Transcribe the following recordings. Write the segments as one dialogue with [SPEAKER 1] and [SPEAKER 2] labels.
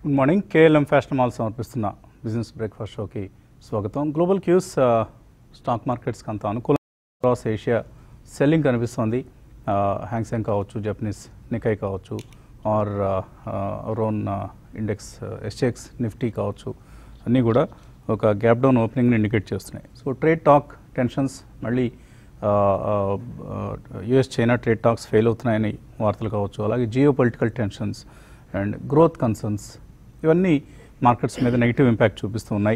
[SPEAKER 1] Good morning KLM fashion mall సమర్పిస్తున్న business breakfast షోకి స్వాగతం గ్లోబల్ క్యూస్ ఆ, స్టాక్ మార్కెట్స్కి అంత అనుకూలం క్రాస్ ఏషియా సెల్లింగ్ కనిపిస్తోంది ఆ, హ్యాంగ్సెంగ్ కావచ్చు జపనీస్ నికై కావచ్చు ఆర్ రోన్ ఇండెక్స్ ఎస్టెక్స్ నిఫ్టీ కావచ్చు అన్నీ కూడా ఒక గ్యాప్ డౌన్ ఓపెనింగ్ని ఇండికేట్ చేస్తున్నాయి సో ట్రేడ్ టాక్ టెన్షన్స్ మళ్ళీ US China trade talks fail అవుతున్నాయని వార్తలు కావచ్చు అలాగే geopolitical tensions and growth concerns ఇవన్నీ మార్కెట్స్ మీద నెగిటివ్ ఇంపాక్ట్ చూపిస్తూ ఉన్నాయి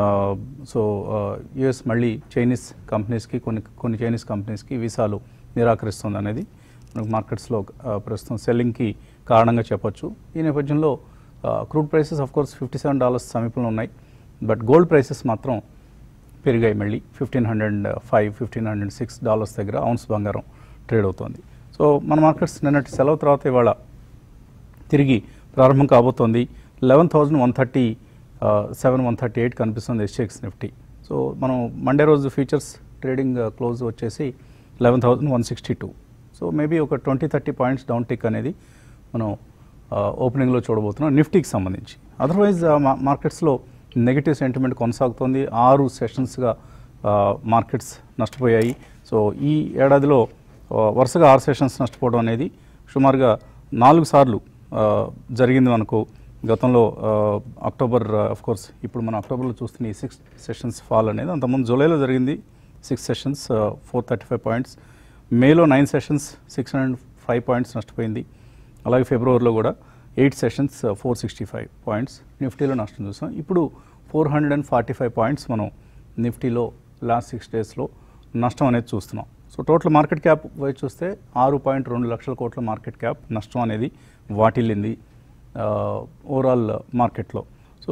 [SPEAKER 1] సో యుఎస్ మళ్ళీ చైనీస్ కంపెనీస్కి కొన్ని కొన్ని చైనీస్ కంపెనీస్కి వీసాలు నిరాకరిస్తుంది అనేది మనకు మార్కెట్స్లో ప్రస్తుతం సెల్లింగ్కి కారణంగా చెప్పొచ్చు ఈ నేపథ్యంలో crude prices of course fifty seven dollars సమీపంలో ఉన్నాయి బట్ గోల్డ్ ప్రైసెస్ మాత్రం పెరిగాయి మళ్ళీ fifteen hundred five fifteen hundred six dollars దగ్గర ఔన్స్ బంగారం ట్రేడ్ అవుతోంది సో మన మార్కెట్స్ నిన్నటి సెలవు తర్వాత ఇవాళ తిరిగి ప్రారంభం కాబోతోంది eleven thousand one thirty seven one thirty eight కనిపిస్తుంది ఎస్టెక్స్ నిఫ్టీ సో మనం మండే రోజు ఫ్యూచర్స్ ట్రేడింగ్ క్లోజ్ వచ్చేసి eleven thousand one sixty two so maybe ఒక twenty thirty points downtick అనేది మనం ఓపెనింగ్లో చూడబోతున్నాం నిఫ్టీకి సంబంధించి అదర్వైజ్ మార్కెట్స్లో నెగిటివ్ సెంటిమెంట్ కొనసాగుతోంది ఆరు సెషన్స్గా మార్కెట్స్ నష్టపోయాయి సో ఈ ఏడాదిలో ఆ, వరుసగా ఆరు సెషన్స్ నష్టపోవడం అనేది సుమారుగా నాలుగు సార్లు ఆ, జరిగింది మనకు గతంలో ఆ, అక్టోబర్ ఆఫ్ కోర్స్ ఇప్పుడు మనం అక్టోబర్లో చూస్తున్న ఈ సిక్స్ సెషన్స్ ఫాల్ అనేది అంతకుముందు జూలైలో జరిగింది six sessions four thirty five points మేలో nine sessions six hundred five points నష్టపోయింది అలాగే ఫిబ్రవరిలో కూడా eight sessions four sixty five points నిఫ్టీలో నష్టం చూసాం ఇప్పుడు four hundred and forty five points మనం నిఫ్టీలో లాస్ట్ సిక్స్ డేస్లో నష్టం అనేది చూస్తున్నాం సో టోటల్ మార్కెట్ క్యాప్ వైపు చూస్తే ఆరు పాయింట్ రెండు లక్షల కోట్ల మార్కెట్ క్యాప్ నష్టం అనేది వాటిల్లింది ఓవరాల్ మార్కెట్లో so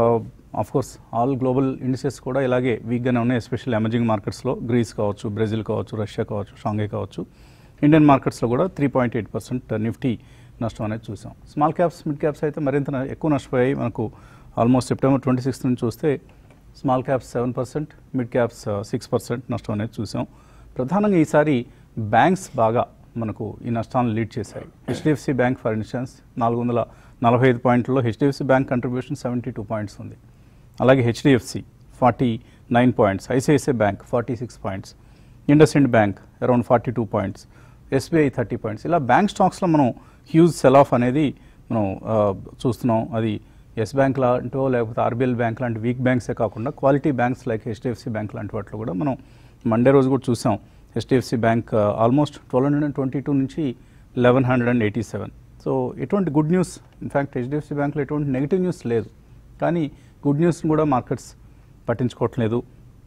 [SPEAKER 1] of course all global indices కూడా ఇలాగే వీక్గానే ఉన్నాయి ఎస్పెషల్లీ ఎమర్జింగ్ మార్కెట్స్లో గ్రీస్ కావచ్చు బ్రెజిల్ కావచ్చు రష్యా కావచ్చు షాంఘై కావచ్చు ఇండియన్ మార్కెట్స్లో కూడా three point eight percent Nifty నష్టం అనేది చూసాం స్మాల్ క్యాప్స్ మిడ్ క్యాప్స్ అయితే మరింత న- ఎక్కువ నష్టపోయాయి మనకు ఆల్మోస్ట్ సెప్టెంబర్ ట్వంటీ సిక్స్త్ నుంచి చూస్తే small caps seven percent mid caps six percent నష్టం అనేది చూసాం ప్రధానంగా ఈసారి బ్యాంక్స్ బాగా మనకు ఈ నష్టాలను లీడ్ చేశాయి హెచ్డిఎఫ్సి బ్యాంక్ ఫర్ ఇన్స్టెన్స్ నాలుగు వందల నలభై ఐదు పాయింట్లలో HDFC bank contribution seventy two points ఉంది అలాగే HDFC forty nine points ICICI bank forty six points IndusInd bank around forty two points SBI thirty points ఇలా బ్యాంక్ స్టాక్స్లో మనం హ్యూజ్ సెల్ ఆఫ్ అనేది మనం ఆ, చూస్తున్నాం అది ఎస్ బ్యాంక్ లాంటివో లేకపోతే ఆర్బీఎల్ బ్యాంక్ లాంటి వీక్ బ్యాంక్సే కాకుండా quality banks like HDFC bank లాంటి వాటిలో కూడా మనం మండే రోజు కూడా చూసాం HDFC bank almost twelve hundred and twenty two నుంచి eleven hundred and eighty seven so ఎటువంటి గుడ్ న్యూస్ ఇన్ఫ్యాక్ట్ హెచ్డిఎఫ్సి బ్యాంక్లో ఎటువంటి నెగిటివ్ న్యూస్ లేదు కానీ గుడ్ న్యూస్ని కూడా మార్కెట్స్ పట్టించుకోవట్లేదు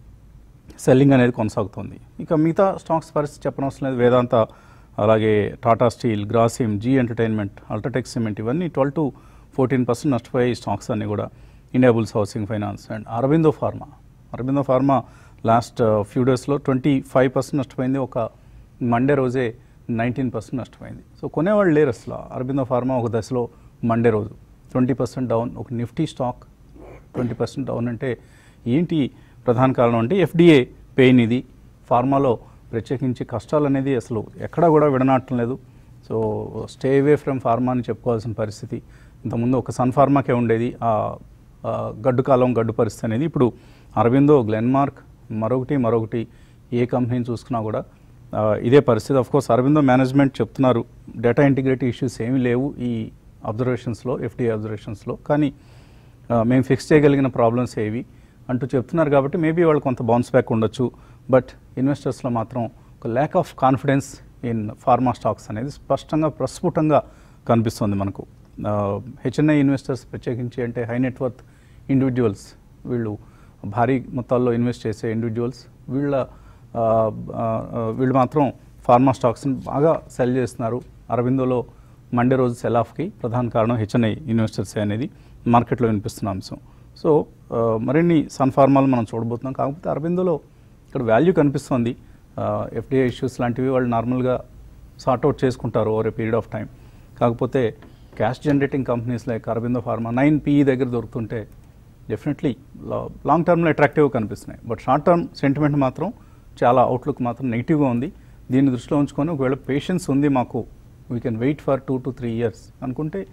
[SPEAKER 1] సెల్లింగ్ అనేది కొనసాగుతుంది ఇక మిగతా స్టాక్స్ పరిస్థితి చెప్పనవసరం లేదు వేదాంత అలాగే Tata steel Grasim Zee entertainment UltraTech cement ఇవన్నీ ట్వెల్వ్ టు ఫోర్టీన్ పర్సెంట్ నష్టపోయాయి స్టాక్స్ అన్నీ కూడా Indiabulls housing finance and Aurobindo pharma Aurobindo pharma last few డేస్లో ట్వంటీ ఫైవ్ పర్సెంట్ నష్టపోయింది ఒక మండే రోజే నైన్టీన్ పర్సెంట్ నష్టపోయింది సో కొనేవాళ్ళు లేరు అసలు అరబిందో ఫార్మా ఒక దశలో మండే రోజు ట్వంటీ పర్సెంట్ డౌన్ ఒక Nifty stock twenty percent down అంటే ఏంటి ప్రధాన కారణం అంటే ఎఫ్డిఏ పెయిన్ ఇది ఫార్మాలో ప్రత్యేకించి కష్టాలు అనేది అసలు ఎక్కడా కూడా విడనాటం లేదు so stay away from pharma అని చెప్పుకోవాల్సిన పరిస్థితి ఇంతకుముందు ఒక సన్ ఫార్మాకే ఉండేది ఆ ఆ గడ్డు కాలం గడ్డు పరిస్థితి అనేది ఇప్పుడు అరవిందో గ్లెన్మార్క్ మరొకటి మరొకటి ఏ కంపెనీని చూసుకున్నా కూడా ఆ, ఇదే పరిస్థితి ఆఫ్ కోర్స్ అరవిందో మేనేజ్మెంట్ చెప్తున్నారు డేటా ఇంటిగ్రిటీ ఇష్యూస్ ఏమీ లేవు ఈ అబ్జర్వేషన్స్లో ఎఫ్డిఏ అబ్జర్వేషన్స్లో కానీ ఆ, మేము ఫిక్స్ చేయగలిగిన ప్రాబ్లమ్స్ ఏవి అంటూ చెప్తున్నారు కాబట్టి మేబీ వాళ్ళు కొంత బౌన్స్ బ్యాక్ ఉండొచ్చు బట్ ఇన్వెస్టర్స్లో మాత్రం ఒక lack of confidence in pharma stocks అనేది స్పష్టంగా ప్రస్ఫుటంగా కనిపిస్తుంది మనకు హెచ్ఎన్ఐ ఇన్వెస్టర్స్ ప్రత్యేకించి అంటే హై నెట్వర్త్ ఇండివిజువల్స్ వీళ్ళు భారీ మొత్తాల్లో ఇన్వెస్ట్ చేసే ఇండివిజువల్స్ వీళ్ళ ఆ, ఆ, ఆ, వీళ్ళు మాత్రం ఫార్మా స్టాక్స్ని బాగా సెల్ చేస్తున్నారు అరవిందోలో మండే రోజు సెల్ ఆఫ్కి ప్రధాన కారణం హెచ్ఎన్ఐ ఇన్వెస్టర్స్ అనేది మార్కెట్లో వినిపిస్తున్న అంశం సో ఆ, మరిన్ని సన్ ఫార్మాలు మనం చూడబోతున్నాం కాకపోతే అరవిందోలో ఇక్కడ వాల్యూ కనిపిస్తుంది ఎఫ్డిఐ ఇష్యూస్ లాంటివి వాళ్ళు నార్మల్గా సార్ట్అవుట్ చేసుకుంటారు over a period of time కాకపోతే cash generating companies like Aurobindo pharma nine PE దగ్గర దొరుకుతుంటే డెఫినెట్లీ లాంగ్ టర్మ్లో అట్రాక్టివ్గా కనిపిస్తున్నాయి బట్ షార్ట్ టర్మ్ సెంటిమెంట్ మాత్రం చాలా అవుట్లుక్ మాత్రం నెగిటివ్గా ఉంది దీన్ని దృష్టిలో ఉంచుకొని ఒకవేళ పేషెన్స్ ఉంది మాకు we can wait for two to three years అనుకుంటే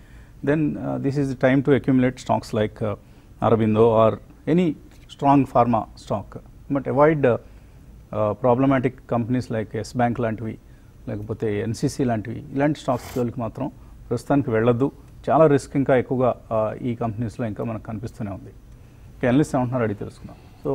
[SPEAKER 1] then uh, this is the time to accumulate stocks like uh, Arabindo or any strong pharma stock. But avoid uh, uh, problematic companies like Yes bank లాంటివి లేకపోతే NCC లాంటివి ఇలాంటి stocks జోలికి మాత్రం ప్రస్తుతానికి వెళ్ళొద్దు చాలా రిస్క్ ఇంకా ఎక్కువగా ఆ, ఈ కంపెనీస్లో ఇంకా మనకు కనిపిస్తూనే ఉంది ఇంకా ఎనలిస్ట్ ఏమంటున్నారు అడిగి తెలుసుకుందాం సో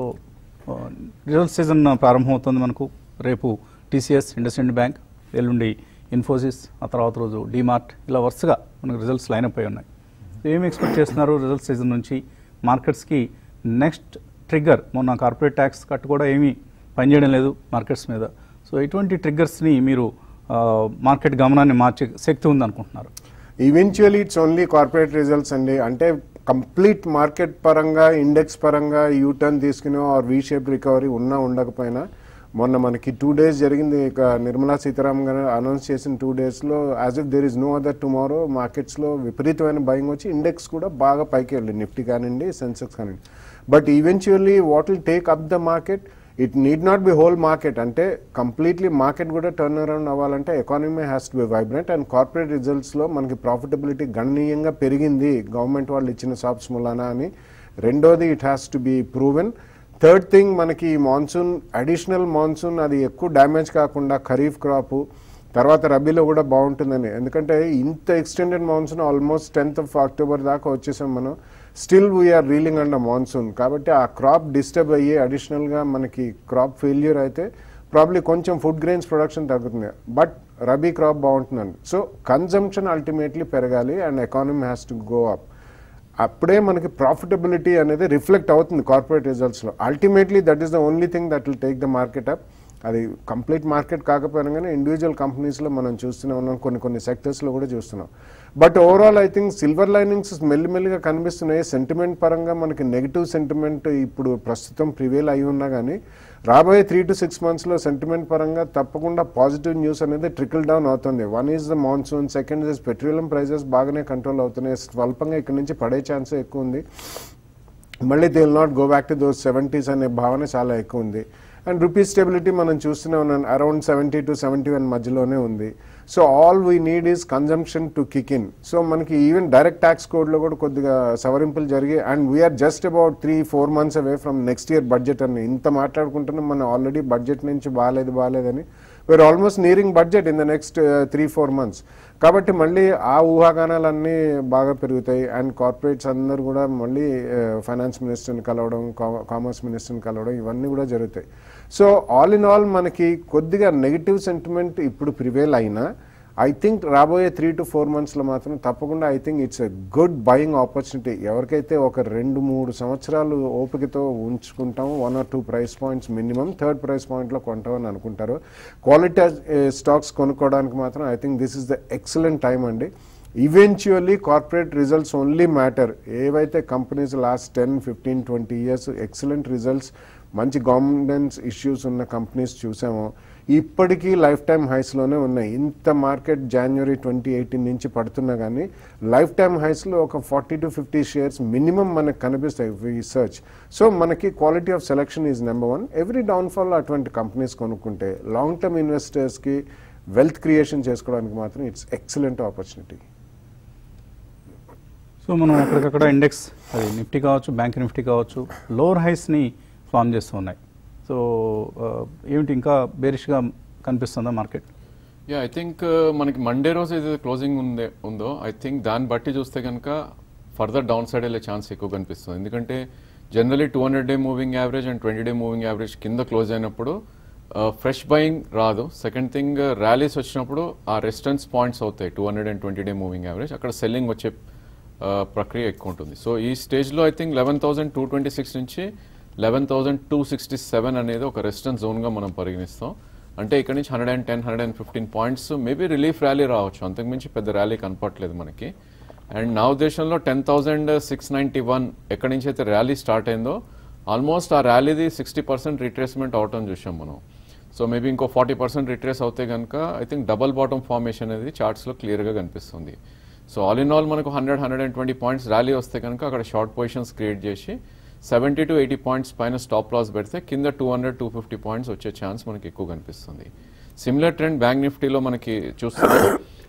[SPEAKER 1] రిజల్ట్ సీజన్ ప్రారంభమవుతుంది మనకు రేపు టీసీఎస్ ఇండస్ఇండ్ బ్యాంక్ ఎల్లుండి ఇన్ఫోసిస్ ఆ తర్వాత రోజు డీమార్ట్ ఇలా వరుసగా మనకు రిజల్ట్స్ లైన్ అప్ అయి ఉన్నాయి ఏమి ఎక్స్పెక్ట్ చేస్తున్నారు రిజల్ట్ సీజన్ నుంచి మార్కెట్స్కి నెక్స్ట్ ట్రిగ్గర్ మొన్న కార్పొరేట్ ట్యాక్స్ కట్ కూడా ఏమీ పనిచేయడం లేదు మార్కెట్స్ మీద సో ఇటువంటి ట్రిగ్గర్స్ని మీరు మార్కెట్ గమనాన్ని మార్చే శక్తి ఉందనుకుంటున్నారు
[SPEAKER 2] eventually it's only corporate results అండి అంటే కంప్లీట్ మార్కెట్ పరంగా ఇండెక్స్ పరంగా యూటర్న్ తీసుకుని ఆర్ వీ షేప్ రికవరీ ఉన్నా ఉండకపోయినా మొన్న మనకి టూ డేస్ జరిగింది ఇక నిర్మలా సీతారామన్ గారు అనౌన్స్ చేసిన టూ డేస్లో as if there is no other tomorrow మార్కెట్స్లో విపరీతమైన భయం వచ్చి ఇండెక్స్ కూడా బాగా పైకి వెళ్ళింది నిఫ్టీ కానివ్వండి సెన్సెక్స్ కానివ్వండి but eventually what will take up the market it need not be whole market అంటే కంప్లీట్లీ మార్కెట్ కూడా టర్న్ అరౌండ్ అవ్వాలంటే economy has to be vibrant and corporate రిజల్ట్స్లో మనకి ప్రాఫిటబిలిటీ గణనీయంగా పెరిగింది గవర్నమెంట్ వాళ్ళు ఇచ్చిన సాప్స్ మూలానా అని రెండోది it has to be proven third thing మనకి మాన్సూన్ అడిషనల్ మాన్సూన్ అది ఎక్కువ డ్యామేజ్ కాకుండా ఖరీఫ్ క్రాప్ తర్వాత రబీలో కూడా బాగుంటుందని ఎందుకంటే ఇంత extended monsoon almost tenth of October దాకా వచ్చేసాం మనం still we are reeling under monsoon కాబట్టి ఆ క్రాప్ డిస్టర్బ్ అయ్యి అడిషనల్గా మనకి క్రాప్ ఫెయిల్యూర్ అయితే ప్రాబ్లీ కొంచెం ఫుడ్ గ్రెయిన్స్ ప్రొడక్షన్ తగ్గుతుంది బట్ రబీ క్రాప్ బాగుంటుందండి సో కన్జంప్షన్ అల్టిమేట్లీ పెరగాలి and economy has to go up అప్పుడే మనకి ప్రాఫిటబిలిటీ అనేది రిఫ్లెక్ట్ అవుతుంది కార్పొరేట్ రిజల్ట్స్లో ultimately that is the only thing that will take the market up అది కంప్లీట్ మార్కెట్ కాకపోయినా కానీ ఇండివిజువల్ కంపెనీస్లో మనం చూస్తూనే ఉన్నాం కొన్ని కొన్ని సెక్టర్స్లో కూడా చూస్తున్నాం but overall I think silver linings మెల్లిమెల్లిగా కనిపిస్తున్నాయి సెంటిమెంట్ పరంగా మనకి నెగిటివ్ సెంటిమెంట్ ఇప్పుడు ప్రస్తుతం ప్రివేల్ అయి ఉన్నా కానీ రాబోయే త్రీ టు సిక్స్ మంత్స్లో సెంటిమెంట్ పరంగా తప్పకుండా పాజిటివ్ న్యూస్ అనేది ట్రికల్ డౌన్ అవుతుంది one is the monsoon second is petroleum prices బాగానే కంట్రోల్ అవుతున్నాయి స్వల్పంగా ఇక్కడ నుంచి పడే ఛాన్స్ ఎక్కువ ఉంది మళ్ళీ they will not go back to those seventies అనే భావన చాలా ఎక్కువ ఉంది అండ్ రూపీ స్టెబిలిటీ మనం చూస్తూనే ఉన్నాం around seventy to seventy one మధ్యలోనే ఉంది so all we need is consumption to kick in so మనకి ఈవెన్ డైరెక్ట్ ట్యాక్స్ కోడ్లో కూడా కొద్దిగా సవరింపులు జరిగి and we are just about three four months away from next year budget అని ఇంత మాట్లాడుకుంటున్నాం మనం ఆల్రెడీ బడ్జెట్ నుంచి బాగాలేదు బాగాలేదని we are almost nearing budget in the next three four months కాబట్టి మళ్ళీ ఆ ఊహాగానాలన్నీ బాగా పెరుగుతాయి అండ్ కార్పొరేట్స్ అందరూ కూడా మళ్ళీ ఫైనాన్స్ మినిస్టర్ని కలవడం కామర్స్ మినిస్టర్ని కలవడం ఇవన్నీ కూడా జరుగుతాయి సో ఆల్ ఇన్ ఆల్ మనకి కొద్దిగా నెగిటివ్ సెంటిమెంట్ ఇప్పుడు ప్రివేల్ అయినా ఐ థింక్ రాబోయే త్రీ టు ఫోర్ మంత్స్లో మాత్రం తప్పకుండా I think it's a good buying opportunity ఎవరికైతే ఒక రెండు మూడు సంవత్సరాలు ఓపికతో ఉంచుకుంటాం one or two price points minimum third price పాయింట్లో కొంటామని అనుకుంటారు క్వాలిటీ స్టాక్స్ కొనుక్కోవడానికి మాత్రం I think this is the excellent time అండి eventually corporate results only matter ఏవైతే companies last ten fifteen twenty years excellent results మంచి గవర్నెన్స్ ఇష్యూస్ ఉన్న companies చూసామో ఇప్పటికీ లైఫ్ టైం హైస్లోనే ఉన్నాయి ఇంత మార్కెట్ జనవరి ట్వంటీ ఎయిటీన్ నుంచి పడుతున్నా కానీ లైఫ్ టైం హైస్లో ఒక forty to fifty shares minimum మనకు కనిపిస్తాయి రీసెర్చ్ సో మనకి quality of selection is number one every downfall అటువంటి కంపెనీస్ కొనుక్కుంటే లాంగ్ టర్మ్ ఇన్వెస్టర్స్కి వెల్త్ క్రియేషన్ చేసుకోవడానికి మాత్రం ఇట్స్ ఎక్సలెంట్ ఆపర్చునిటీ
[SPEAKER 1] సో మనం ఎక్కడికక్కడ ఇండెక్స్ అది నిఫ్టీ కావచ్చు బ్యాంక్ నిఫ్టీ కావచ్చు లోవర్ హైస్ని ఫామ్ చేస్తూ ఉన్నాయి సో ఆ, ఏమిటి ఇంకా బేరిష్గా కనిపిస్తుందా మార్కెట్
[SPEAKER 3] యా ఐ థింక్ మనకి మండే రోజు ఏదైతే క్లోజింగ్ ఉందే ఉందో ఐ థింక్ దాన్ని బట్టి చూస్తే కనుక ఫర్దర్ డౌన్ సైడ్ వెళ్ళే ఛాన్స్ ఎక్కువ కనిపిస్తుంది ఎందుకంటే generally two hundred day moving average and twenty day moving average కింద క్లోజ్ అయినప్పుడు ఫ్రెష్ బయింగ్ రాదు సెకండ్ థింగ్ ర్యాలీస్ వచ్చినప్పుడు ఆ రెసిస్టెన్స్ పాయింట్స్ అవుతాయి two hundred and twenty day moving average అక్కడ సెల్లింగ్ వచ్చే ఆ, ప్రక్రియ ఎక్కువ ఉంటుంది సో ఈ స్టేజ్లో I think eleven thousand two twenty six నుంచి eleven thousand two sixty seven అనేది ఒక రెసిస్టెన్స్ జోన్గా మనం పరిగణిస్తాం అంటే ఇక్కడ నుంచి hundred and ten hundred and fifteen points maybe relief rally రావచ్చు అంతకుమించి పెద్ద ర్యాలీ కనపట్లేదు మనకి అండ్ నా ఉద్దేశంలో ten thousand six ninety one ఎక్కడి నుంచి అయితే ర్యాలీ స్టార్ట్ అయిందో ఆల్మోస్ట్ ఆ ర్యాలీది సిక్స్టీ పర్సెంట్ రిట్రేస్మెంట్ అవటం చూసాం మనం సో మేబీ ఇంకో ఫార్టీ పర్సెంట్ రిట్రేస్ అవుతే కనుక I think double bottom formation అనేది చార్ట్స్లో క్లియర్గా కనిపిస్తుంది సో ఆల్ ఇన్ ఆల్ మనకు hundred hundred and twenty points rally వస్తే కనుక అక్కడ షార్ట్ పొజిషన్స్ క్రియేట్ చేసి సెవెంటీ టు ఎయిటీ పాయింట్స్ పైన స్టాప్ లాస్ పెడితే కింద two hundred two fifty points వచ్చే ఛాన్స్ మనకి ఎక్కువ కనిపిస్తుంది సిమిలర్ ట్రెండ్ బ్యాంక్ నిఫ్టీలో మనకి చూస్తే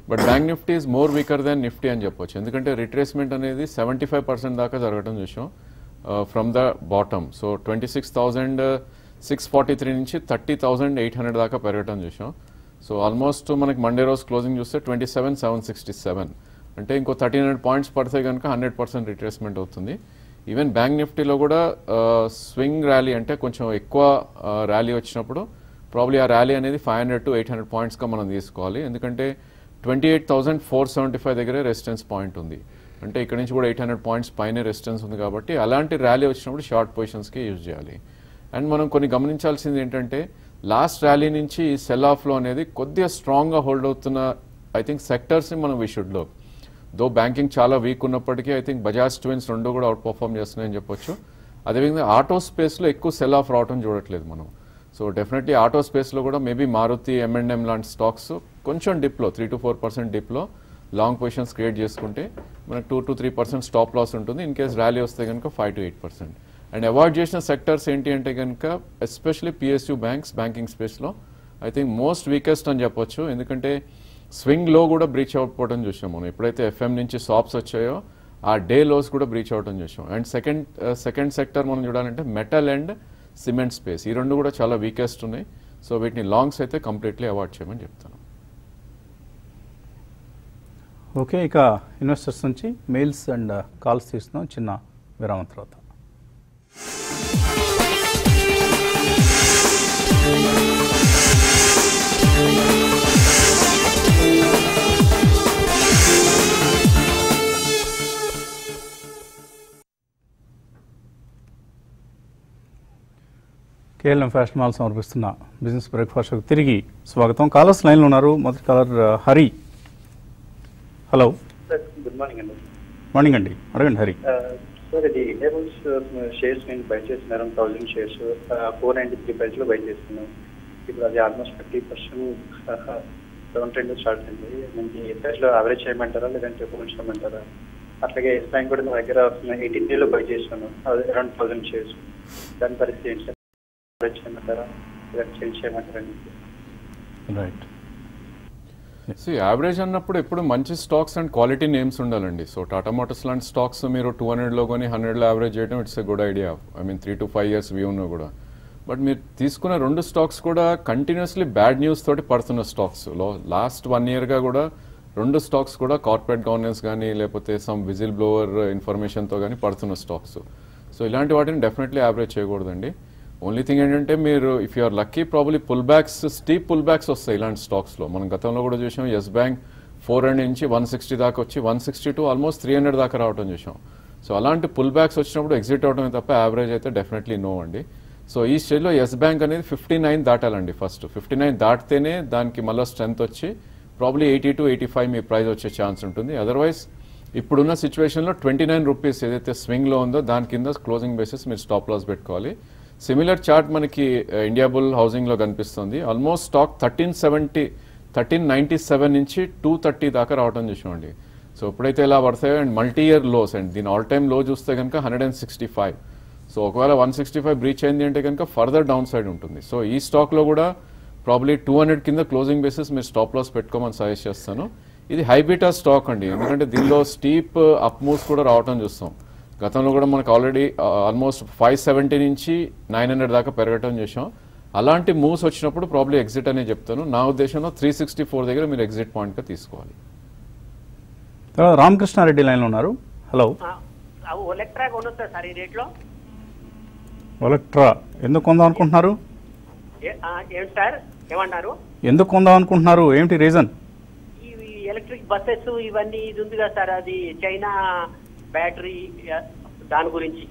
[SPEAKER 3] but bank Nifty is more weaker దాన్ నిఫ్టీ అని చెప్పొచ్చు ఎందుకంటే రిట్రేస్మెంట్ అనేది సెవెంటీ ఫైవ్ పర్సెంట్ దాకా జరగడం చూసాం from the bottom so twenty six thousand six forty three నుంచి థర్టీ థౌజండ్ ఎయిట్ హండ్రెడ్ దాకా పెరగటం చూసాం సో ఆల్మోస్ట్ మనకి మండే రోజు క్లోజింగ్ చూస్తే twenty seven seven sixty seven అంటే ఇంకో థర్టీన్ హండ్రెడ్ పాయింట్స్ పడితే కనుక హండ్రెడ్ పర్సెంట్ రిట్రేస్మెంట్ అవుతుంది ఈవెన్ బ్యాంక్ నిఫ్టీలో కూడా స్వింగ్ ర్యాలీ అంటే కొంచెం ఎక్కువ ర్యాలీ వచ్చినప్పుడు ప్రాబ్లీ ఆ ర్యాలీ అనేది five hundred to eight hundred పాయింట్స్గా మనం తీసుకోవాలి ఎందుకంటే twenty eight thousand four seventy five దగ్గరే రెసిస్టెన్స్ పాయింట్ ఉంది అంటే ఇక్కడ నుంచి కూడా ఎయిట్ హండ్రెడ్ పాయింట్స్ పైన రెసిస్టెన్స్ ఉంది కాబట్టి అలాంటి ర్యాలీ వచ్చినప్పుడు షార్ట్ పొజిషన్స్కి యూజ్ చేయాలి అండ్ మనం కొన్ని గమనించాల్సింది ఏంటంటే లాస్ట్ ర్యాలీ నుంచి సెల్ ఆఫ్లో అనేది కొద్దిగా స్ట్రాంగ్గా హోల్డ్ అవుతున్న ఐ థింక్ సెక్టర్స్ని మనం we should low though banking చాలా వీక్ ఉన్నప్పటికీ ఐ థింక్ బజాజ్ ట్విన్స్ రెండు కూడా అవుట్ పర్ఫామ్ చేస్తున్నాయని చెప్పొచ్చు అదేవిధంగా ఆటో స్పేస్లో ఎక్కువ సెల్ ఆఫ్ రావడం చూడట్లేదు మనం సో డెఫినెట్లీ ఆటో స్పేస్లో కూడా మేబీ మారుతి ఎంఎండ్ఎం లాంటి స్టాక్స్ కొంచెం డిప్లో త్రీ టు ఫోర్ పర్సెంట్ డిప్లో లాంగ్ పొజిషన్స్ క్రియేట్ చేసుకుంటే మనకు two to three percent stop loss ఉంటుంది ఇన్ కేస్ ర్యాలీ వస్తే కనుక five to eight percent and avoid చేసిన సెక్టర్స్ ఏంటి అంటే కనుక ఎస్పెషలీ పిఎస్యూ బ్యాంక్స్ బ్యాంకింగ్ స్పేస్లో ఐ థింక్ మోస్ట్ వీకెస్ట్ అని చెప్పొచ్చు ఎందుకంటే స్వింగ్ లో కూడా బ్రీచ్ అవుట్ చూసాం మనం ఎప్పుడైతే ఎఫ్ఎం నుంచి సాప్స్ వచ్చాయో ఆ డే లోస్ కూడా బ్రీచ్ అవటం చూసాం అండ్ సెకండ్ సెకండ్ సెక్టర్ మనం చూడాలంటే మెటల్ అండ్ సిమెంట్ స్పేస్ ఈ రెండు కూడా చాలా వీకెస్ట్ ఉన్నాయి సో వీటిని లాంగ్స్ అయితే కంప్లీట్లీ అవాయిడ్ చేయమని చెప్తాను
[SPEAKER 1] ఓకే ఇక ఇన్వెస్టర్స్ నుంచి మెయిల్స్ అండ్ కాల్స్ తీస్తున్నాం చిన్న విరామం తర్వాత కేఎల్ఎం ఫ్యాషన్ మాల్ సమర్పిస్తున్న బిజినెస్ బ్రేక్ఫాస్ట్ తిరిగి స్వాగతం కాలర్స్ లైన్లో ఉన్నారు మొదటి కాలర్ ఆ, Hari hello
[SPEAKER 4] sir good morning అండి
[SPEAKER 1] మార్నింగ్ అండి అడగండి హరి
[SPEAKER 4] ఆ, సార్ ఇది ఇండియా బుల్స్ షేర్స్ నేను బై చేసిన around thousand shares four ninety three ప్రైస్లో బై చేస్తున్నాను ఇప్పుడు అది almost fifty percent down trend start అయింది నేను ఈ ప్రైస్లో యావరేజ్ చేయమంటారా లేదంటే ఉంచమంటారా అట్లాగే ఎస్ బ్యాంక్ కూడా నా దగ్గర ఎయిటీన్ డేలో బై చేశాను అది అరౌండ్ థౌసండ్ షేర్స్ దాని పరిస్థితి ఏంటి సార్ యావరేజ్ చేయమంటారా లేదంటే చేంజ్ చేయమంటారా అని
[SPEAKER 1] రైట్
[SPEAKER 3] సో యావరేజ్ అన్నప్పుడు ఎప్పుడు మంచి స్టాక్స్ అండ్ క్వాలిటీ నేమ్స్ ఉండాలండి సో టాటా మోటార్స్ లాంటి స్టాక్స్ మీరు టూ హండ్రెడ్లో కొని హండ్రెడ్లో యావరేజ్ చేయడం it's a good idea I mean three to five years view ఉన్న కూడా బట్ మీరు తీసుకున్న రెండు స్టాక్స్ కూడా కంటిన్యూస్లీ బ్యాడ్ న్యూస్ తోటి పడుతున్న స్టాక్స్ లో లాస్ట్ వన్ ఇయర్గా కూడా రెండు స్టాక్స్ కూడా కార్పొరేట్ గవర్నెన్స్ కానీ లేకపోతే సమ్ విజిల్ బ్లోవర్ ఇన్ఫర్మేషన్తో కానీ పడుతున్న స్టాక్స్ సో ఇలాంటి వాటిని డెఫినెట్లీ యావరేజ్ చేయకూడదండి ఓన్లీ థింగ్ ఏంటంటే మీరు if you're lucky probably pull backs steep pull backs వస్తాయి ఇలాంటి స్టాక్స్లో మనం గతంలో కూడా చూసాం ఎస్ బ్యాంక్ ఫోర్ హండ్రెడ్ నుంచి వన్ సిక్స్టీ దాకా వచ్చి one sixty to almost three hundred దాకా రావడం చూసాం సో అలాంటి పుల్ బ్యాక్స్ వచ్చినప్పుడు ఎగ్జిట్ అవడమే తప్ప యావరేజ్ అయితే డెఫినెట్లీ నో అండి సో ఈ స్టేజ్లో ఎస్ బ్యాంక్ అనేది ఫిఫ్టీ నైన్ దాటాలండి ఫస్ట్ ఫిఫ్టీ నైన్ దాటితేనే దానికి మళ్ళీ స్ట్రెంత్ వచ్చి probably eighty to eighty five మీ ప్రైస్ వచ్చే ఛాన్స్ ఉంటుంది అదర్వైజ్ ఇప్పుడున్న సిచ్యువేషన్లో ట్వంటీ నైన్ రూపీస్ ఏదైతే స్వింగ్లో ఉందో దాని కింద క్లోజింగ్ బేసిస్ మీరు స్టాప్ లాస్ పెట్టుకోవాలి సిమిలర్ చార్ట్ మనకి ఇండియా బుల్ హౌసింగ్లో కనిపిస్తుంది almost stock thirteen seventy thirteen ninety seven నుంచి టూ థర్టీ దాకా రావడం చూసామండి సో ఎప్పుడైతే ఇలా పడతాయో and multi year lows and దీని ఆల్ టైమ్ లో చూస్తే కనుక hundred and sixty five so ఒకవేళ వన్ సిక్స్టీ ఫైవ్ బ్రీచ్ అయింది అంటే కనుక ఫర్దర్ డౌన్ సైడ్ ఉంటుంది సో ఈ స్టాక్లో కూడా ప్రాబ్లీ టూ హండ్రెడ్ కింద క్లోజింగ్ బేసిస్ మీరు స్టాప్ లాస్ పెట్టుకోమని సజెస్ట్ చేస్తాను ఇది హైబీటా స్టాక్ అండి ఎందుకంటే దీనిలో స్టీప్ అప్ మూవ్స్ కూడా రావటం చూస్తాం గతంలో కూడా మనకు ఆల్రెడీ ఆల్మోస్ట్ ఫైవ్ సెవెంటీ నుంచి నైన్ హండ్రెడ్ దాకా పెరగటం చేసాం అలాంటి మూవ్స్ వచ్చినప్పుడు ప్రాబ్లీ ఎగ్జిట్ అనే చెప్తాను నా ఉద్దేశంలో త్రీ సిక్స్టీ ఫోర్ దగ్గర మీరు ఎగ్జిట్ పాయింట్గా తీసుకోవాలి
[SPEAKER 1] తర్వాత రామకృష్ణారెడ్డి లైన్లో ఉన్నారు హలో
[SPEAKER 5] అవి ఒలెక్ట్రా కొనొచ్చా సార్ ఈ రేట్లో
[SPEAKER 1] ఒలెక్ట్రా ఎందుకు కొందాం అనుకుంటున్నారు
[SPEAKER 5] ఏ- ఆ, ఏమిటి సార్ ఏమన్నారు
[SPEAKER 1] ఎందుకు కొందాం అనుకుంటున్నారు ఏమిటి రీజన్
[SPEAKER 5] ఇవి ఎలక్ట్రిక్ బస్సెస్ ఇవన్నీ ఇది ఉంది కదా సార్ అది చైనా బ్యాటరీ ఆ, దాని గురించి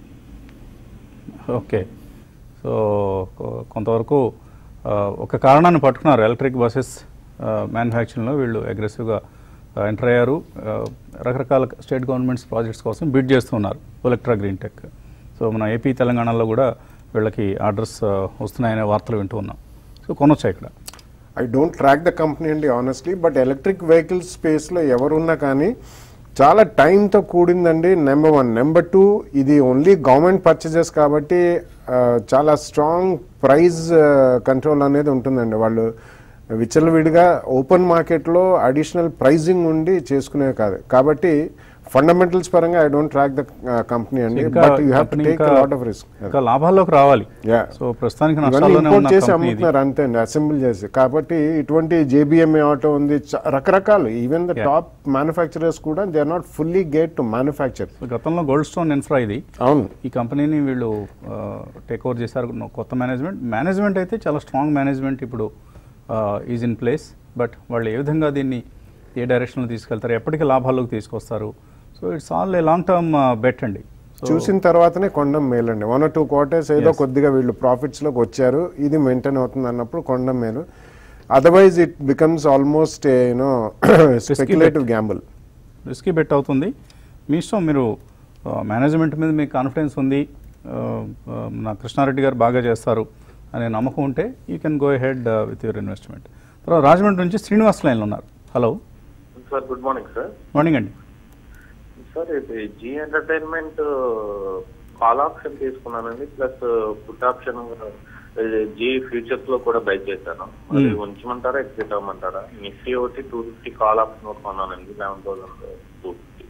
[SPEAKER 1] ఓకే సో కొ- కొంతవరకు ఆ, ఒక కారణాన్ని పట్టుకున్నారు ఎలక్ట్రిక్ బస్సెస్ మ్యానుఫ్యాక్చరింగ్లో వీళ్ళు అగ్రెసివ్గా ఎంటర్ అయ్యారు ఆ, రకరకాల స్టేట్ గవర్నమెంట్స్ ప్రాజెక్ట్స్ కోసం బిడ్ చేస్తున్నారు ఎలక్ట్రా గ్రీన్ టెక్ సో మన ఏపీ తెలంగాణలో కూడా వీళ్ళకి ఆర్డర్స్ వస్తున్నాయనే వార్తలు వింటూ ఉన్నాం సో కొనొచ్చా ఇక్కడ
[SPEAKER 2] I don't track the company అండి ఆనెస్ట్లీ బట్ ఎలక్ట్రిక్ వెహికల్ స్పేస్లో ఎవరున్నా కానీ చాలా టైంతో కూడిందండి నెంబర్ వన్ నెంబర్ టూ ఇది ఓన్లీ గవర్నమెంట్ పర్చేజెస్ కాబట్టి ఆ, చాలా స్ట్రాంగ్ ప్రైస్ కంట్రోల్ అనేది ఉంటుందండి వాళ్ళు విచ్చలవిడిగా ఓపెన్ మార్కెట్లో అడిషనల్ ప్రైజింగ్ ఉండి చేసుకునేవి కాదు కాబట్టి ఫండమెంటల్స్ పరంగా I don't track the company అండి
[SPEAKER 1] ఇంకా
[SPEAKER 2] but you have to
[SPEAKER 1] company
[SPEAKER 2] take
[SPEAKER 1] ఇంకా-
[SPEAKER 2] లాట్ ఆఫ్ రిస్క్
[SPEAKER 1] ఇంకా లాభాల్లోకి రావాలి
[SPEAKER 2] Yeah.
[SPEAKER 1] సో ప్రస్తుతానికి
[SPEAKER 2] ఇవన్నీ
[SPEAKER 1] నష్టాల్లోనే
[SPEAKER 2] ఇంపోర్ట్
[SPEAKER 1] ఉన్న
[SPEAKER 2] చేసి
[SPEAKER 1] కంపెనీ ఇది
[SPEAKER 2] అమ్ముతున్నారు అంతే అండి అసెంబ్లీ చేసి కాబట్టి ఇటువంటి జేబిఎంఏ ఆటో ఉంది చ- రకరకాలు even the
[SPEAKER 1] Yeah.
[SPEAKER 2] Top manufacturers కూడా దే ఆర్ నాట్ ఫుల్లీ గేట్ టు మ్యానుఫ్యాక్చర్
[SPEAKER 1] సో గతంలో గోల్డ్ స్టోన్ ఇన్ఫ్రా ఇది
[SPEAKER 2] అవును
[SPEAKER 1] ఈ కంపెనీని వీళ్ళు టేక్ ఓవర్ చేశారు కొత్త మేనేజ్మెంట్ మేనేజ్మెంట్ అయితే చాలా స్ట్రాంగ్ మేనేజ్మెంట్ ఇప్పుడు ఈజ్ ఇన్ ప్లేస్ బట్ వాళ్ళు ఏ విధంగా దీన్ని ఏ డైరెక్షన్లో తీసుకెళ్తారు ఎప్పటికీ లాభాల్లోకి తీసుకొస్తారు so it's all a long term bet అండి So,
[SPEAKER 2] చూసిన తర్వాతనే కొండం మేలండి వన్ ఆర్ టూ క్వార్టర్స్ ఏదో
[SPEAKER 1] Yes.
[SPEAKER 2] కొద్దిగా వీళ్ళు ప్రాఫిట్స్ లోకి వచ్చారు ఇది మెయింటైన్ అవుతుంది అన్నప్పుడు కొండం మేలు otherwise it becomes almost you know speculative gamble
[SPEAKER 1] risky bet అవుతుంది మీ ఇష్టం మీరు మేనేజ్మెంట్ మీద మీకు కాన్ఫిడెన్స్ ఉంది ఆ, ఆ, నా కృష్ణారెడ్డి గారు బాగా చేస్తారు అనే నమ్మకం ఉంటే you can go ahead with your investment తర్వాత రాజమండ్రి నుంచి శ్రీనివాస్ లైన్లో ఉన్నారు hello
[SPEAKER 6] sir good morning sir
[SPEAKER 1] morning అండి
[SPEAKER 6] సార్ ఇది జీ ఎంటర్టైన్మెంట్ కాల్ ఆప్షన్ తీసుకున్నానండి plus put option Zee futures లో కూడా బై చేశాను అది ఉంచమంటారా ఎగ్జిట్ అవ్వమంటారా నిఫ్టీ ఒకటి టూ ఫిఫ్టీ కాల్ ఆప్షన్ ఒకటి కొన్నానండి eleven thousand two fifty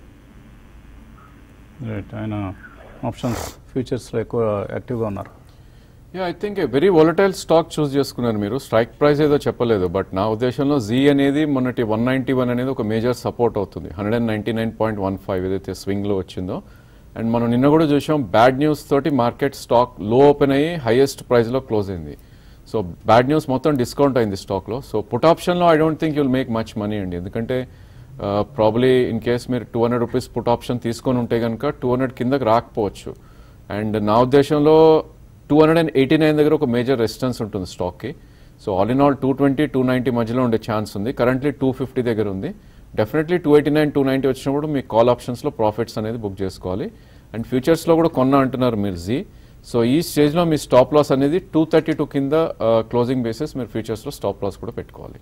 [SPEAKER 1] right ఆయన ఆప్షన్స్ ఫ్యూచర్స్లో ఎక్కువ యాక్టివ్గా ఉన్నారు
[SPEAKER 3] yeah I think very volatile stock చూస్ చేసుకున్నారు మీరు స్ట్రైక్ ప్రైస్ ఏదో చెప్పలేదు బట్ నా ఉద్దేశంలో జీ అనేది మొన్నటి వన్ నైంటీ వన్ అనేది ఒక మేజర్ సపోర్ట్ అవుతుంది hundred and ninety nine point one five ఏదైతే స్వింగ్లో వచ్చిందో అండ్ మనం నిన్న కూడా చూసాం బ్యాడ్ న్యూస్ తోటి మార్కెట్ స్టాక్ లో ఓపెన్ అయ్యి హైయెస్ట్ ప్రైస్లో క్లోజ్ అయింది సో బ్యాడ్ న్యూస్ మొత్తం డిస్కౌంట్ అయింది స్టాక్లో సో పుట్ ఆప్షన్లో I don't think you'll make much money అండి ఎందుకంటే ప్రాబ్లీ ఇన్ కేస్ మీరు two hundred rupees put option తీసుకొని ఉంటే కనుక టూ హండ్రెడ్ కిందకి రాకపోవచ్చు అండ్ నా ఉద్దేశంలో two hundred and eighty nine దగ్గర ఒక మేజర్ రెసిస్టెన్స్ ఉంటుంది స్టాక్కి so all in all two twenty two ninety మధ్యలో ఉండే ఛాన్స్ ఉంది కరెంట్లీ టూ ఫిఫ్టీ దగ్గర ఉంది definitely two eighty nine two ninety వచ్చినప్పుడు మీ కాల్ ఆప్షన్స్లో ప్రాఫిట్స్ అనేది బుక్ చేసుకోవాలి అండ్ ఫ్యూచర్స్లో కూడా కొన్నా అంటున్నారు మీరు జీ సో ఈ స్టేజ్లో మీ స్టాప్ లాస్ అనేది టూ థర్టీ టూ కింద క్లోజింగ్ బేసిస్ మీరు ఫ్యూచర్స్లో స్టాప్ లాస్ కూడా పెట్టుకోవాలి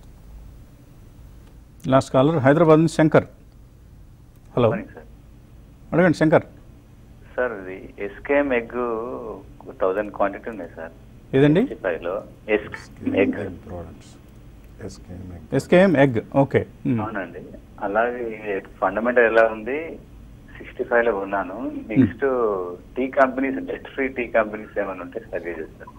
[SPEAKER 1] లాస్ట్ కాలర్ హైదరాబాద్ నుంచి శంకర్ హలో
[SPEAKER 7] మార్నింగ్ సార్
[SPEAKER 1] అడగండి శంకర్
[SPEAKER 7] సార్ ఇది ఎస్కేఎం ఎగ్ థౌజండ్ క్వాంటిటీ ఉన్నాయి సార్
[SPEAKER 1] ఏదండి
[SPEAKER 7] ఫైవ్లో S egg
[SPEAKER 2] products SKM
[SPEAKER 1] SKM egg okay
[SPEAKER 7] అవునండి అలాగే ఫండమెంటల్ ఎలా ఉంది సిక్స్టీ ఫైవ్ లో ఉన్నాను next tea companies debt free tea companies ఏమైనా ఉంటే సజెస్ట్ చేస్తారు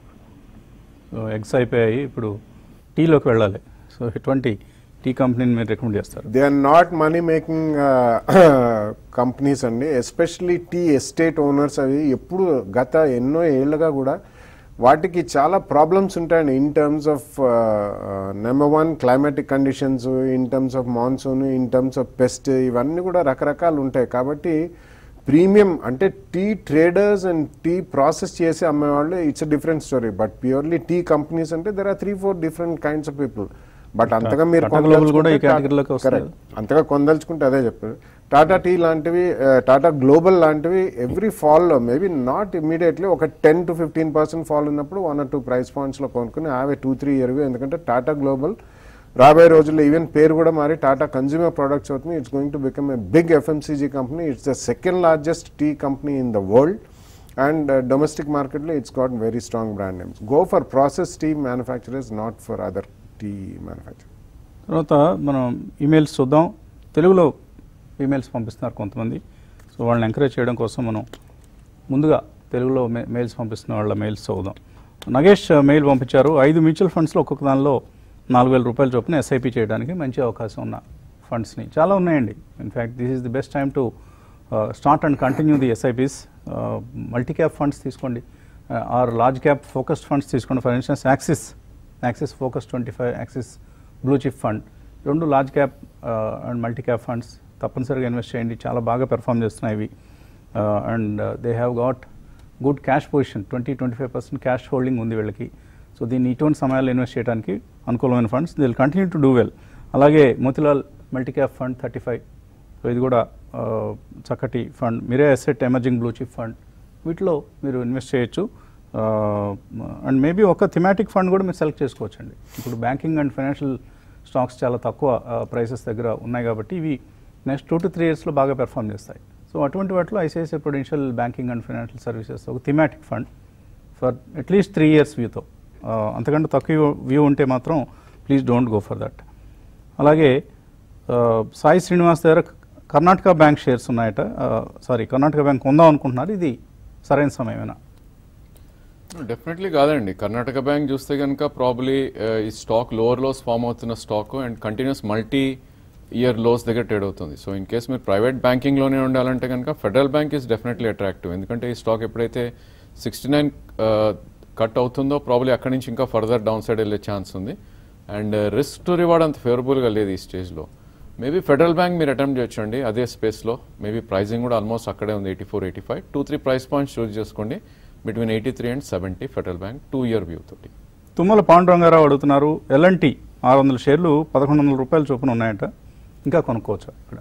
[SPEAKER 1] సో ఎగ్స్ అయిపోయాయి ఇప్పుడు టీలోకి వెళ్ళాలి సో ఎటువంటి టీ కంపెనీని మీరు రికమెండ్ చేస్తారు
[SPEAKER 2] they are not money making companies అండి ఎస్పెషల్లీ టీ ఎస్టేట్ ఓనర్స్ అవి ఎప్పుడు గత ఎన్నో ఏళ్ళుగా కూడా వాటికి చాలా ప్రాబ్లమ్స్ ఉంటాయండి in terms of number one climatic conditions in terms of monsoon in terms of pest ఇవన్నీ కూడా రకరకాలు ఉంటాయి కాబట్టి ప్రీమియం అంటే tea traders and tea process చేసి అమ్మేవాళ్ళు it's different story but purely tea companies అంటే there are three four different kinds of people but అంతగా మీరు
[SPEAKER 1] Tata Global కూడా ఈ
[SPEAKER 2] కొనదలుచుకుంటే
[SPEAKER 1] category లోకి వస్తుంది.
[SPEAKER 2] correct. అంతగా కొందలుచుకుంటే అదే చెప్పారు టాటా టీ లాంటివి టాటా గ్లోబల్ లాంటివి ఎవ్రీ ఫాల్లో మేబీ నాట్ ఇమీడియట్లీ ఒక ten to fifteen percent fall ఉన్నప్పుడు వన్ ఆర్ టూ ప్రైస్ పాయింట్స్లో కొనుక్కుని ఆవే టూ త్రీ ఇయర్ ఎందుకంటే టాటా గ్లోబల్ రాబోయే రోజుల్లో ఈవెన్ పేరు కూడా మారి టాటా కన్జ్యూమర్ ప్రొడక్ట్స్ అవుతుంది it's going to become a big FMCG company it's the second largest tea company in the world and domestic మార్కెట్లో it's got very strong brand names go for process tea manufacturers not for other tea manufacture
[SPEAKER 1] తర్వాత మనం emails చూద్దాం తెలుగులో emails పంపిస్తున్నారు కొంతమంది so వాళ్ళని encourage చేయడం కోసం మనం ముందుగా తెలుగులో మే- మెయిల్స్ పంపిస్తున్న వాళ్ళ మెయిల్స్ చదువుదాం నగేష్ మెయిల్ పంపించారు ఐదు మ్యూచువల్ ఫండ్స్లో ఒక్కొక్క దానిలో నాలుగు వేల రూపాయల చొప్పున ఎస్ఐపి చేయడానికి మంచి అవకాశం ఉన్న ఫండ్స్ని చాలా ఉన్నాయండి in fact this is the best time to start and continue the SIPs multi cap funds తీసుకోండి or large cap focused funds తీసుకోండి for instance Axis Axis focus twenty five Axis blue chip fund రెండు large cap and multi cap funds తప్పనిసరిగా invest చేయండి చాలా బాగా perform చేస్తున్నాయి ఇవి and they have got good cash position twenty twenty five percent cash holding ఉంది వీళ్ళకి so దీన్ని ఇటువంటి సమయాల్లో ఇన్వెస్ట్ చేయడానికి అనుకూలమైన funds they'll continue to do well అలాగే Motilal multi cap fund thirty five so ఇది కూడా ఆ, చక్కటి fund Mirae asset emerging blue chip fund వీటిలో మీరు ఇన్వెస్ట్ చేయొచ్చు అండ్ మేబీ ఒక థిమాటిక్ ఫండ్ కూడా మీరు సెలెక్ట్ చేసుకోవచ్చు అండి ఇప్పుడు బ్యాంకింగ్ అండ్ ఫైనాన్షియల్ స్టాక్స్ చాలా తక్కువ ప్రైసెస్ దగ్గర ఉన్నాయి కాబట్టి ఇవి నెక్స్ట్ టూ టు త్రీ ఇయర్స్లో బాగా పెర్ఫామ్ చేస్తాయి సో అటువంటి వాటిలో ICICI Prudential banking and financial services ఒక thematic fund for at least three years వ్యూతో అంతకంటే తక్కువ వ్యూ ఉంటే మాత్రం please don't go for that అలాగే ఆ, సాయి శ్రీనివాస్ దగ్గర కర్ణాటక బ్యాంక్ షేర్స్ ఉన్నాయట సారీ కర్ణాటక బ్యాంక్ కొందాం అనుకుంటున్నారు ఇది సరైన సమయమేనా
[SPEAKER 3] డెఫినెట్లీ కాదండి కర్ణాటక బ్యాంక్ చూస్తే కనుక ప్రాబ్లీ ఈ స్టాక్ లోవర్ లోస్ ఫామ్ అవుతున్న stock and continues multi year lows దగ్గర ట్రేడ్ అవుతుంది సో ఇన్ కేస్ మీరు ప్రైవేట్ బ్యాంకింగ్లోనే ఉండాలంటే కనుక Federal Bank is definitely attractive ఎందుకంటే ఈ స్టాక్ ఎప్పుడైతే సిక్స్టీ నైన్ కట్ అవుతుందో ప్రాబ్లీ అక్కడి నుంచి ఇంకా ఫర్దర్ డౌన్ సైడ్ వెళ్ళే ఛాన్స్ ఉంది అండ్ రిస్క్ టు రివార్డ్ అంత ఫేవరబుల్గా లేదు ఈ స్టేజ్లో మేబీ ఫెడరల్ బ్యాంక్ మీరు అటెంప్ట్ చేయొచ్చండి అదే స్పేస్లో మేబీ ప్రైసింగ్ కూడా ఆల్మోస్ట్ అక్కడే ఉంది eighty four eighty five two three price points choose చేసుకోండి between eighty three and seventy Federal Bank two year view తోటి
[SPEAKER 1] తుమ్మల పాండురంగారావు అడుగుతున్నారు ఎల్ఎన్టీ ఆరు వందల షేర్లు పదకొండు వందల రూపాయల చొప్పున ఉన్నాయట ఇంకా కొనుక్కోవచ్చు ఇక్కడ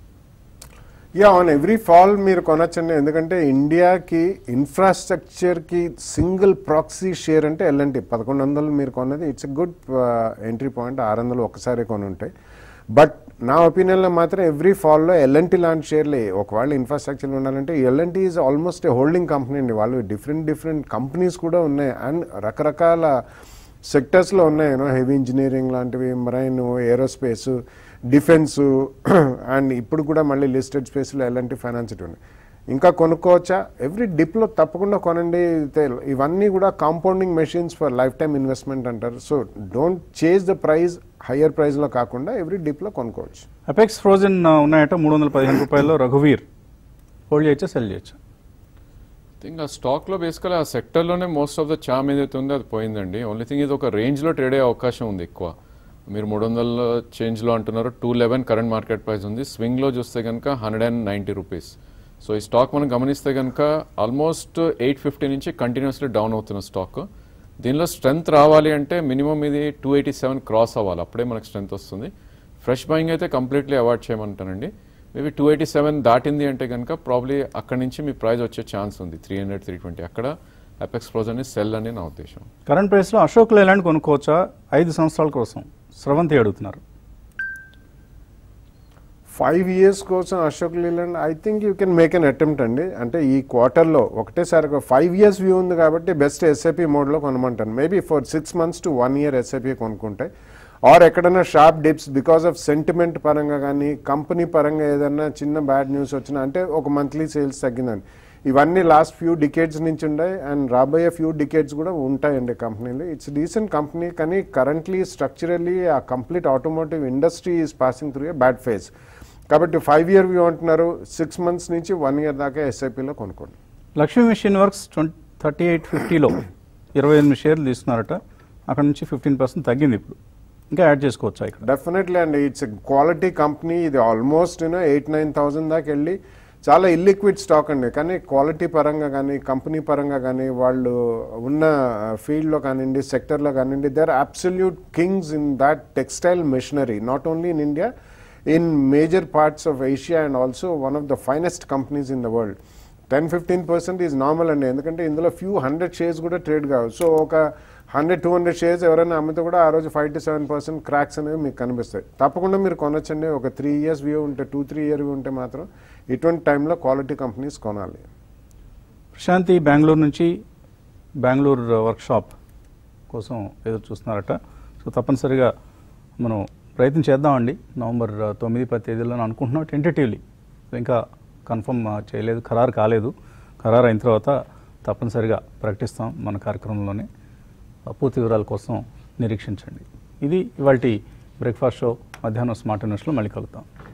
[SPEAKER 2] యా ఆన్ ఎవ్రీ ఫాల్ మీరు కొనొచ్చండి ఎందుకంటే ఇండియాకి ఇన్ఫ్రాస్ట్రక్చర్కి సింగిల్ ప్రాక్సీ షేర్ అంటే ఎల్ఎన్టీ పదకొండు వందలు మీరు కొన్నది it's a good entry point ఆరు వందలు ఒకసారి కొని ఉంటాయి బట్ నా ఒపీనియన్లో మాత్రం ఎవ్రీ ఫాల్లో ఎల్ఎన్టీ లాంటి షేర్లే ఒకవేళ ఇన్ఫ్రాస్ట్రక్చర్ ఉండాలంటే L and T is almost a holding company అండి వాళ్ళు డిఫరెంట్ డిఫరెంట్ కంపెనీస్ కూడా ఉన్నాయి అండ్ రకరకాల సెక్టర్స్లో ఉన్నాయి యూనో హెవీ ఇంజనీరింగ్ లాంటివి మరైన్ ఏరోస్పేస్ డిఫెన్స్ అండ్ ఇప్పుడు కూడా మళ్ళీ లిస్టెడ్ స్పేస్లో ఎలాంటి ఫైనాన్స్ ఉన్నాయి ఇంకా కొనుక్కోవచ్చా ఎవ్రీ డిప్లో తప్పకుండా కొనండి తె- ఇవన్నీ కూడా compounding machines for lifetime investment అంటారు so don't chase the price higher ప్రైస్లో కాకుండా ఎవ్రీ డిప్లో కొనుక్కోవచ్చు
[SPEAKER 1] అపెక్స్ ఫ్రోజన్ ఉన్నాయట మూడు వందల పదిహేను రూపాయల్లో రఘువీర్ హోల్డ్ చేయొచ్చా సెల్ చేయొచ్చా
[SPEAKER 3] థింక్ ఆ స్టాక్లో బేసికలీ ఆ సెక్టర్లోనే మోస్ట్ ఆఫ్ ద చామ్ ఏదైతే ఉందో అది పోయిందండి ఓన్లీ థింగ్ ఇది ఒక రేంజ్లో ట్రేడ్ అయ్యే అవకాశం ఉంది ఎక్కువ మీరు మూడు వందల చేంజ్లో అంటున్నారు two eleven current market price ఉంది స్వింగ్లో చూస్తే కనుక hundred and ninety rupees so ఈ స్టాక్ మనం గమనిస్తే కనుక ఆల్మోస్ట్ ఎయిట్ ఫిఫ్టీ నుంచి కంటిన్యూస్లీ డౌన్ అవుతున్న స్టాక్ దీనిలో స్ట్రెంత్ రావాలి అంటే మినిమం ఇది టూ ఎయిటీ సెవెన్ క్రాస్ అవ్వాలి అప్పుడే మనకు స్ట్రెంత్ వస్తుంది ఫ్రెష్ బయింగ్ అయితే కంప్లీట్లీ అవాయిడ్ చేయమంటానండి మేబీ టూ ఎయిటీ సెవెన్ దాటింది అంటే కనుక ప్రాబ్లీ అక్కడి నుంచి మీ ప్రైస్ వచ్చే ఛాన్స్ ఉంది త్రీ హండ్రెడ్ త్రీ ట్వంటీ అక్కడ అపెక్స్ ప్రోజ్ అని సెల్ అని నా ఉద్దేశం
[SPEAKER 1] కరెంట్ ప్రైస్లో అశోక్ లేలాండ్ కొనుక్కోవచ్చా ఐదు సంవత్సరాల కోసం స్రవంతి అడుగుతున్నారు
[SPEAKER 2] ఫైవ్ ఇయర్స్ కోసం Ashok Leyland I think you can make an attempt అండి అంటే ఈ క్వార్టర్లో ఒకటేసారి ఫైవ్ ఇయర్స్ వ్యూ ఉంది కాబట్టి బెస్ట్ ఎస్ఐపి మోడ్లో కొనమంటాను maybe for six months to one year SIP కొనుక్కుంటే ఆర్ ఎక్కడైనా sharp dips because of sentiment పరంగా కానీ కంపెనీ పరంగా ఏదైనా చిన్న బ్యాడ్ న్యూస్ వచ్చినా అంటే ఒక మంత్లీ సేల్స్ తగ్గిందని ఇవన్నీ లాస్ట్ ఫ్యూ డికేట్స్ నుంచి ఉన్నాయి అండ్ రాబోయే ఫ్యూ డికేట్స్ కూడా ఉంటాయండి కంపెనీలు ఇట్స్ డీసెంట్ కంపెనీ కానీ కరెంట్లీ స్ట్రక్చరల్లీ ఆ complete automotive industry is passing through a bad phase కాబట్టి ఫైవ్ ఇయర్ వ్యూ అంటున్నారు సిక్స్ మంత్స్ నుంచి వన్ ఇయర్ దాకా ఎస్ఐపిలో కొనుక్కోండి
[SPEAKER 1] Lakshmi machine works twenty thirty eight ఫిఫ్టీలో ఇరవై ఎనిమిది షేర్లు తీసుకున్నారట అక్కడ నుంచి ఫిఫ్టీన్ పర్సెంట్ తగ్గింది ఇప్పుడు ఇంకా యాడ్ చేసుకోవచ్చా ఇక్కడ
[SPEAKER 2] డెఫినెట్లీ అండి ఇట్స్ క్వాలిటీ కంపెనీ ఇది almost you know eight nine thousand దాకా వెళ్ళి చాలా ఇల్లిక్విడ్ స్టాక్ అండి కానీ క్వాలిటీ పరంగా కానీ కంపెనీ పరంగా కానీ వాళ్ళు ఉన్న ఫీల్డ్లో కానివ్వండి సెక్టర్లో కానివ్వండి they are absolute kings in that textile machinery not only in India in major parts of Asia and also one of the finest companies in the world ten fifteen percent is normal అండి ఎందుకంటే ఇందులో few hundred shares కూడా trade కావు so ఒక hundred two hundred shares ఎవరైనా అమ్మితే కూడా ఆ రోజు five to seven percent cracks అనేవి మీకు కనిపిస్తాయి తప్పకుండా మీరు కొనొచ్చండి ఒక త్రీ ఇయర్స్ వ్యూ ఉంటే టూ త్రీ ఇయర్ వ్యూ ఉంటే మాత్రం ఇటువంటి టైంలో క్వాలిటీ కంపెనీస్ కొనాలి
[SPEAKER 1] ప్రశాంతి బెంగళూరు నుంచి బెంగళూరు వర్క్షాప్ కోసం ఎదురు చూస్తున్నారట సో తప్పనిసరిగా మనం ప్రయత్నం చేద్దామండి నవంబర్ తొమ్మిది పది తేదీలో అనుకుంటున్నాం టెంటేటివ్లీ ఇంకా కన్ఫర్మ్ చేయలేదు ఖరారు కాలేదు ఖరారు అయిన తర్వాత తప్పనిసరిగా ప్రకటిస్తాం మన కార్యక్రమంలోనే ఆ పూర్తి వివరాల కోసం నిరీక్షించండి ఇది ఇవాళ బ్రేక్ఫాస్ట్ షో మధ్యాహ్నం స్మార్ట్ న్యూస్లో మళ్ళీ కలుద్దాం